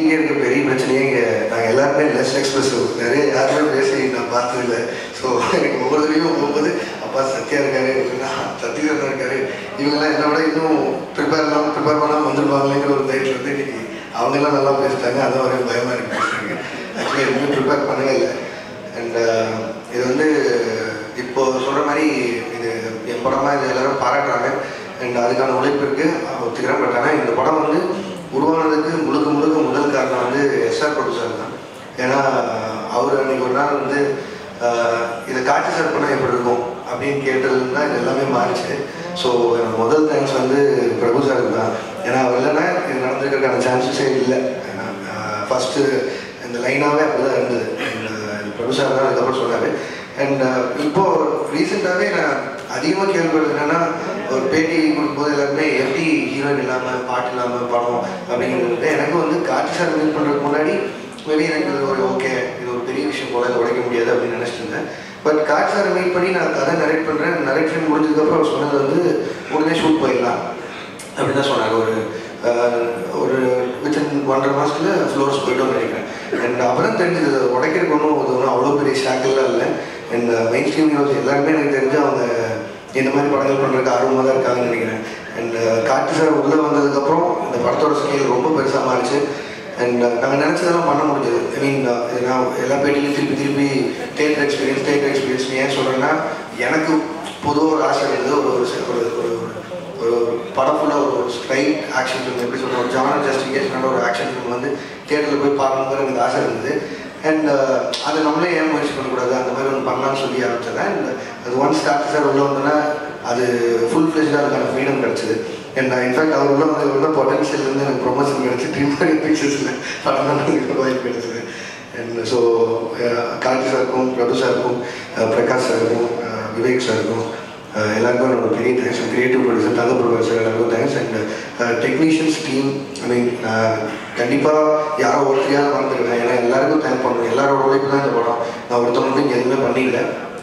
டிவிக்கே இருக்க பெரிய பிரச்சனையே இங்கே நாங்கள் எல்லாருமே லெஸ் எக்ஸ்பிரசிவ் நிறைய யாருமே பேசி நான் பார்த்ததில்ல ஸோ எனக்கு ஒவ்வொரு தடவையும் போகும்போது அப்பா சத்யா இருக்காரு இல்லைன்னா சத்யகரன் இருக்காரு இவங்கெல்லாம் என்னை விட இன்னும் ப்ரிப்பேர் இல்லாமல் ப்ரிப்பேர் பண்ணாமல் வந்துருப்பாங்களேங்கிற ஒரு தைரியம் வந்து இன்னைக்கு அவங்கெல்லாம் நல்லா பேசிட்டாங்க அதுவும் ஒரே பயமாக இருக்கு பேசுறாங்க ஆக்சுவலி எதுவுமே ப்ரிப்பேர் பண்ணவே இல்லை அண்ட் இது வந்து இப்போ சொல்கிற மாதிரி இது என் படமாக இது எல்லாரும் பாராட்டுறாங்க அண்ட் அதுக்கான உழைப்பு இருக்குது ஒத்துக்கிறேன் பட் ஆனால் இந்த படம் வந்து உருவானதுக்கு முழுக்க முழுக்க முதல் காரணம் வந்து எஸ்ஆர் ப்ரொடியூசர் தான் ஏன்னா அவர் அன்னைக்கு ஒரு நாள் வந்து ஆஹ், இதை காட்சி சார் பண்ணால் எப்படி இருக்கும் அப்படின்னு கேட்டதுல தான் இது எல்லாமே மாறிச்சு ஸோ என்னோட முதல் தேங்க்ஸ் வந்து பிரபு சாருக்கு தான் ஏன்னா அவர் இல்லைன்னா இது நடந்திருக்கிறதுக்கான சான்சஸே இல்லை ஏன்னா ஃபஸ்ட்டு இந்த லைனாகவே அப்படி தான் இருந்தது And, பிரபு சார் தான் அதுக்கப்புறம் சொன்னார் அண்ட் இப்போ ரீசெண்டாகவே நான் அதிகமாக கேள்விப்படுறது என்னன்னா ஒரு பேட்டி கொடுக்கும்போது எல்லாருமே எப்படி ஹீரோயின் இல்லாமல் பாட்டு இல்லாமல் படம் அப்படிங்கிறது எனக்கு வந்து காட்சி சார் மீட் பண்ணுறதுக்கு முன்னாடி மேபி எனக்கு இது ஒரு ஓகே இது ஒரு பெரிய விஷயம் போல இதை உடைக்க முடியாது அப்படின்னு நினச்சிட்டு இருந்தேன் பட் காட்சி சாரை மீட் பண்ணி நான் கதை நரேட் பண்ணுறேன் நரேட் முடிஞ்சதுக்கப்புறம் அவர் சொன்னது வந்து உடனே ஷூட் போயிடலாம் அப்படின்னு தான் சொன்னாங்க ஒரு அஹ், ஒரு வித்தின் ஒன்றரை மாதத்துல ஃப்ளோர்ஸ் போயிட்டோம்னு நினைக்கிறேன் அண்ட் அப்புறம் தெரிஞ்சது உடைக்கிறதுக்கு ஒன்றும் அது ஒன்றும் அவ்வளோ பெரிய ஷாக்கெல்லாம் இல்லை அண்ட் மெயின் ஸ்ட்ரீம் ஹீரோஸ் எல்லாருமே எனக்கு தெரிஞ்சு அவங்க இந்த மாதிரி படங்கள் பண்ணுறதுக்கு ஆர்வமாக தான் இருக்காங்கன்னு நினைக்கிறேன் அண்ட் காட்டு சார் உள்ளே வந்ததுக்கப்புறம் இந்த படத்தோட ஸ்கேல் ரொம்ப பெருசாக மாறிச்சு அண்ட் நாங்கள் நினச்சதெல்லாம் பண்ண முடிஞ்சது ஐ மீன் நான் எல்லா பேட்டிலையும் திருப்பி திருப்பி தேட்டர் எக்ஸ்பீரியன்ஸ் தேட்டர் எக்ஸ்பீரியன்ஸ் ஏன் சொல்கிறேன்னா எனக்கு பொதுவாக ஒரு ஆசை இருந்தது ஒரு ஒரு ஒரு ஒரு ஒரு படம் ஃபுல்லாக ஒரு ஒரு ஸ்ட்ரைட் ஆக்ஷன் ஃபிலிம் எப்படி சொல்ற ஒரு ஜானர் ஜஸ்டிஃபிகேஷனான ஒரு ஆக்ஷன் ஃபிலிம் வந்து தியேட்டரில் போய் பார்க்கணுங்கிற எனக்கு ஆசை இருந்தது அண்ட் அதை நம்மளே ஏன் முயற்சி பண்ணக்கூடாது அந்த மாதிரி ஒன்று பண்ணலாம்னு சொல்லி ஆரம்பிச்சது அண்ட் அது ஒன் ஸ்டார்ட் சார் உள்ள வந்தோன்னா அது ஃபுல் ஃப்ளெஷ்டாக அதுக்கான ஃப்ரீடம் கிடச்சிது அண்ட் இன்ஃபேக்ட் அவர் உள்ள வந்து உள்ள பொட்டன்ஷியல் வந்து எனக்கு ப்ரொமோஷன் கிடச்சி ட்ரீம் பிக்சர்ஸில் படம் பண்ணுறதுக்கு வாய்ப்பு கிடச்சிது அண்ட் ஸோ கார்த்தி சாருக்கும் பிரபு சாருக்கும் அஹ், பிரகாஷ் சாருக்கும் அஹ், விவேக் சாருக்கும் அஹ், எல்லாருக்கும் என்னோட பெரிய தேங்க்ஸ் கிரியேட்டிவ் ப்ரொடியூசர் தங்க ப்ரொடியூசர் சார் எல்லாருக்கும் thanks and technicians team I mean கண்டிப்பாக யாரோ ஒருத்தரையாவது மறந்துடுவேன் ஏன்னா எல்லாருக்கும் தேங்க் பண்ணணும் எல்லாரோட உழைப்பு தான் இந்த படம் நான் ஒருத்தவங்க இங்கே எதுவுமே பண்ணிடல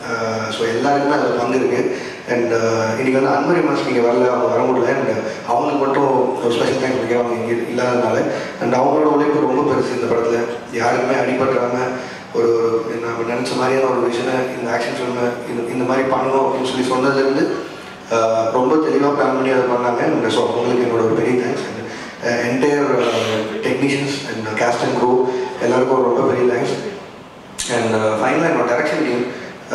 ஸோ எல்லாருக்குமே அதில் பங்கு இருக்குது அண்ட் இன்னைக்கு வந்து அன்மரி மாஸ் நீங்கள் வரல அவங்க வர முடியல அண்ட் அவங்களுக்கு மட்டும் ஒரு ஸ்பெஷல் தேங்க்ஸ் வைக்கிறேன் அவங்க இங்கே இல்லாததுனால அண்ட் அவங்களோட உழைப்பு ரொம்ப பெருசு இந்த படத்தில் யாருக்குமே அடிபட்டுறாம ஒரு ஒரு நம்ம நினச்ச மாதிரியான ஒரு விஷயம் இந்த ஆக்ஷன் ஃபில்மை இந்த இந்த மாதிரி பண்ணணும் அப்படின்னு சொல்லி சொன்னதுலேருந்து ஆஹ், ரொம்ப தெளிவாக பிளான் பண்ணி அதை பண்ணாங்க அண்ட் ஸோ அவங்களுக்கு என்னோட ஒரு பெரிய thanks and entire technicians and cast and crew எல்லாருக்கும் ரொம்ப பெரிய தேங்க்ஸ் அண்ட் ஃபைனலாக என்னோட டேரக்ஷன் டீம்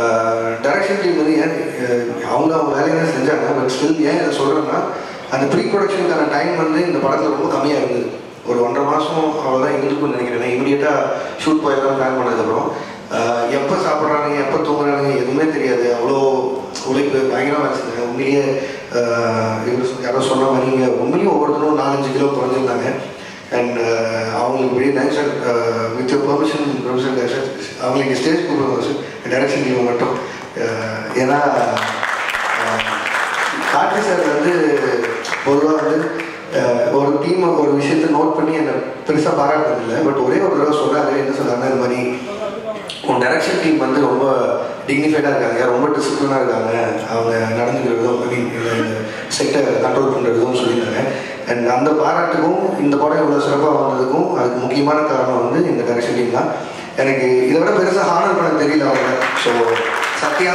டேரக்ஷன் டீம் வந்து ஏன் அஹ், அவங்க அவங்க வேலையை தான் செஞ்சாங்க பட் ஸ்டில் ஏன் இதை சொல்கிறேன்னா அந்த ப்ரீ ப்ரொடக்ஷனுக்கான டைம் வந்து இந்த படத்தில் ரொம்ப கம்மியாக இருந்தது ஒரு ஒன்றரை மாதம் அவ்வளோதான் இருந்துக்கும்னு நினைக்கிறேன் இமீடியட்டாக ஷூட் போயிடலாம் பிளான் பண்ணதுக்கப்புறம் எப்போ சாப்பிட்றானுங்க எப்போ தூங்குறானுங்க எதுவுமே தெரியாது அவ்வளோ உழைப்பு பயங்கரமாக வேலை செஞ்சாங்க உண்மையிலேயே அஹ், இவர் சொ- யாரோ சொன்ன மாதிரி இங்கே உண்மையிலேயே ஒவ்வொருத்தரும் நாலஞ்சு கிலோ குறைஞ்சிருந்தாங்க அண்ட் அவங்களுக்கு பெரிய thanks sir with permission professor sir அவங்களுக்கு ஸ்டேஜ் கூப்பிடுவாங்க சார் டைரக்ஷன் டீம் மட்டும் அஹ், ஏன்னா அஹ், கார்த்தி சார் வந்து பொதுவாக வந்து அஹ், ஒரு டீம் ஒரு விஷயத்தை நோட் பண்ணி என்னை பெருசாக பாராட்டுறதில்லை பட் ஒரே ஒரு தடவை சொன்னாரு என்ன சொன்னாருன்னா இந்த மாதிரி உன் டைரக்ஷன் டீம் வந்து ரொம்ப டிக்னிஃபைடாக இருக்காங்க ரொம்ப டிசிப்ளினாக இருக்காங்க அவங்க நடந்துக்கிறதும் ஐ மீன் இந்த செக்டை கண்ட்ரோல் பண்ணுறதும் சொல்லியிருந்தாங்க அண்ட் அந்த பாராட்டுக்கும் இந்த படம் இவ்வளோ சிறப்பாக வந்ததுக்கும் அதுக்கு முக்கியமான காரணம் வந்து இந்த டைரக்ஷன் டீம் தான் எனக்கு இதை விட பெருசாக ஹானர் பண்ண தெரியல அவங்க so Sathya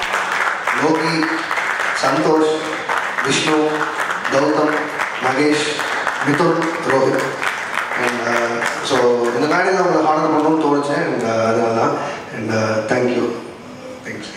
Logi Santhosh Vishnu Gautham Mahesh Mithun Rohit and so இந்த மேடையில் உங்களை ஹானர் பண்ணணும்னு தோணுச்சு அண்ட் அதனால தான் அண்ட் தேங்க்யூ தேங்க்ஸ்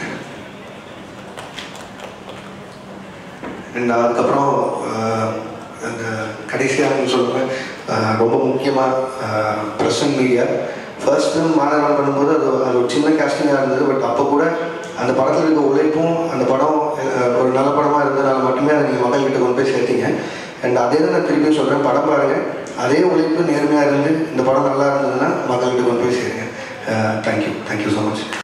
அண்ட் அதுக்கப்புறம் அஹ், அந்த கடைசியாக சொல்லுவேன் அஹ், ரொம்ப முக்கியமாக press and media first film Maanagaram பண்ணும்போது அது அது ஒரு சின்ன கேஸ்டிங்காக இருந்தது பட் அப்போ கூட அந்த படத்தில் இருக்க உழைப்பும் அந்த படம் அஹ், ஒரு நல்ல படமாக இருந்ததுனால மட்டுமே அதை நீங்கள் மக்கள்கிட்ட கொண்டு போய் சேர்த்தீங்க அண்ட் அதே தான் நான் திருப்பியும் சொல்கிறேன் படம் பாருங்கள் அதே உழைப்பு நேர்மையாக இருந்து இந்த படம் நல்லா இருந்ததுன்னா மக்கள்கிட்ட கொண்டு போய் சேருங்க தேங்க்யூ தேங்க்யூ ஸோ மச்